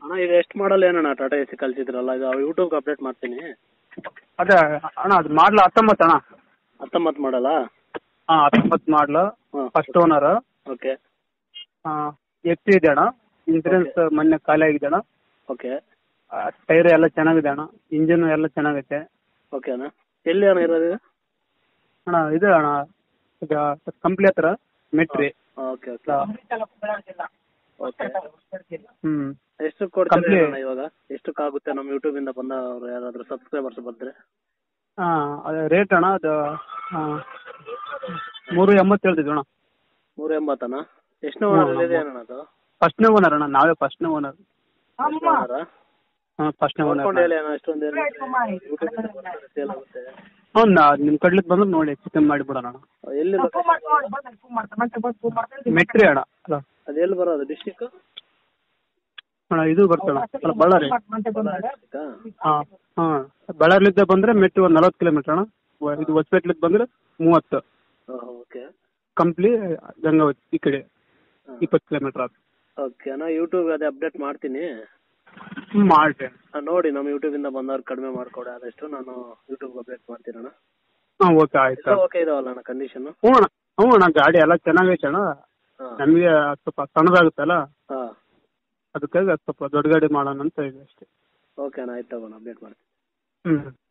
ಅಣ್ಣ ಈಗ ಎಷ್ಟು ಮಾಡಲ್ ಏನಣ್ಣ ಟಾಟಾ ಎ ಸಿ ಕಳ್ಸಿದ್ರಲ್ಲ ಇದು ಯೂಟ್ಯೂಬ್ಗೆ ಅಪ್ಡೇಟ್ ಮಾಡ್ತೀನಿ ಅದೇ ಅಣ್ಣ ಅದು ಮಾಡಲು ಹತ್ತೊಂಬತ್ತು ಅಣ್ಣ ಹತ್ತೊಂಬತ್ತು ಮಾಡಲ್ಲ ಹಾಂ ಹತ್ತೊಂಬತ್ತು ಮಾಡಲು ಹಾಂ ಫಸ್ಟ್ ಓನರ್ ಓಕೆ ಎಫ್ ಇದೆ ಅಣ್ಣ ಇನ್ಸೂರೆನ್ಸ್ ಮೊನ್ನೆ ಖಾಲಿ ಆಗಿದೆ ಅಣ್ಣ ಓಕೆ ಟೈರ್ ಎಲ್ಲ ಚೆನ್ನಾಗಿದೆ ಅಣ್ಣ ಇಂಜಿನ್ ಎಲ್ಲ ಚೆನ್ನಾಗೈತೆ ಓಕೆ ಅಣ್ಣ ಎಲ್ಲಿ ಅಣ್ಣ ಇರೋದು ಇದು ಅಣ್ಣ ಇದು ಅಣ್ಣ ಈಗ ಕಂಪ್ಲಿ ಹತ್ರ ಮೆಟ್ರಿ ಓಕೆ ಓಕೆ ಓಕೆ ಹ್ಞೂ ಎಷ್ಟು ಕೊಡ್ತೀರಾ Complete. ಅಣ್ಣ ಇವಾಗ ಎಷ್ಟಕ್ಕಾಗುತ್ತೆ ನಮ್ಮ ಯೂಟ್ಯೂಬಿಂದ ಬಂದವರು ಯಾರಾದರೂ ಸಬ್ಸ್ಕ್ರೈಬರ್ಸ್ ಬಂದರೆ ಹಾಂ ಅದು ರೇಟ್ ಅಣ್ಣ ಅದು ಹಾಂ ಮೂರು ಎಂಬತ್ತು ಹೇಳ್ತಿದ್ವಿ ಅಣ್ಣ ಮೂರು ಎಂಬತ್ತಣ್ಣ ಎಷ್ಟು ಹ್ಮ್, ಓನರ್ ನಮ್ಮ- ಇದೆ ಅಣ್ಣ ಅದು ಫಸ್ಟ್ನೇ ಓನರ್ ಅಣ್ಣ ನಾವೇ ಫಸ್ಟ್ನೇ ಓನರ್ ಎಷ್ಟು ಓನರಾ? ಹಾಂ ಫಸ್ಟ್ನೇ ಓನರ್ ನೋಡ್ಕೊಂಡು ಹೇಳಿ ಅಣ್ಣ ಅಷ್ಟೊಂದು ಯೂಟ್ಯೂಬಿಂದ ಬರ್ತಾರೆ ಸೇಲ್ ಆಗುತ್ತೆ ಹ್ಞೂ ನಿಮ್ಮ ಕಡ್ಲಿಕ್ಕೆ ಬಂದ್ರೆ ನೋಡಿ ಚಿಕನ್ ಮಾಡಿಬಿಡೋಣ ಅಣ್ಣ ಎಲ್ಲಿ ಮೆಟ್ರಿ ಅಣ್ಣ ಅಲ್ಲ ಅದು ಎಲ್ಲಿ ಬರೋದು ಡಿಸ್ಟಿಕ್ ಅಣ್ಣ ಇದು ಬರ್ತಣ್ಣ ಅಲ್ಲ ಬಳ್ಳಾರಿ ಡಿಸ್ಟಿಕ್ಕಾ ಹಾಂ ಹಾಂ ಬಳ್ಳಾರಿಲಿದ್ದ ಬಂದರೆ ಮೆಟ್ರಿ ಒಂದು ನಲ್ವತ್ತು ಕಿಲೋಮೀಟ್ರ್ ಅಣ್ಣ ವ- ಇದು ಹೊಸಪೇಟ್ಲಿದ್ದು ಬಂದರೆ ಮೂವತ್ತು ಓಕೆ ಕಂಪ್ಲಿ ಗಂಗಾವತಿ ಈ ಕಡೆ ಇಪ್ಪತ್ತು ಕಿಲೋಮೀಟ್ರ್ ಅದು ಓಕೆ ನಾ ಯೂಟ್ಯೂಬ್ ಅದೇ ಅಪ್ಡೇಟ್ ಮಾಡ್ತೀನಿ ಹ್ಞೂ ಮಾಡಿ ಆ, ನೋಡಿ ನಮ್ಮ ಯೂಟ್ಯೂಬಿಂದ ಬಂದವ್ರು ಕಡಿಮೆ ಮಾಡ್ಕೊಡಿ ಆದಷ್ಟು ನಾನು ಯೂಟ್ಯೂಬ್ಗೆ ಅಪ್ಡೇಟ್ ಮಾಡ್ತೀನಿ ಅಣ್ಣ ಹಾಂ ಓಕೆ ಆಯ್ತು ಎಲ್ಲ ಓಕೆ ಇದಾವಲ್ಲ ಅಣ್ಣ ಕಂಡೀಷನ್ ಹ್ಞೂ ಅಣ್ಣ ಹ್ಞೂ ಅಣ್ಣ ಗಾಡಿ ಎಲ್ಲ ಚೆನ್ನಾಗೈತೆ ಅಣ್ಣ ಹಾಂ ನಮಗೆ ಸ್ವಲ್ಪ ಸಣ್ಣದಾಗುತ್ತಲ್ಲ ಹಾಂ ಅದಕ್ಕಾಗಿ ಅದು ಸ್ವಲ್ಪ ದೊಡ್ಡ ಗಾಡಿ ಮಾಡೋಣ ಅಂತ ಇದೆ ಅಷ್ಟೇ ಓಕೆ ಅಣ್ಣ ಆಯ್ತು ತಗೋಣ ಅಪ್ಡೇಟ್ ಮಾಡ್ತೀನಿ ಹ್ಞೂ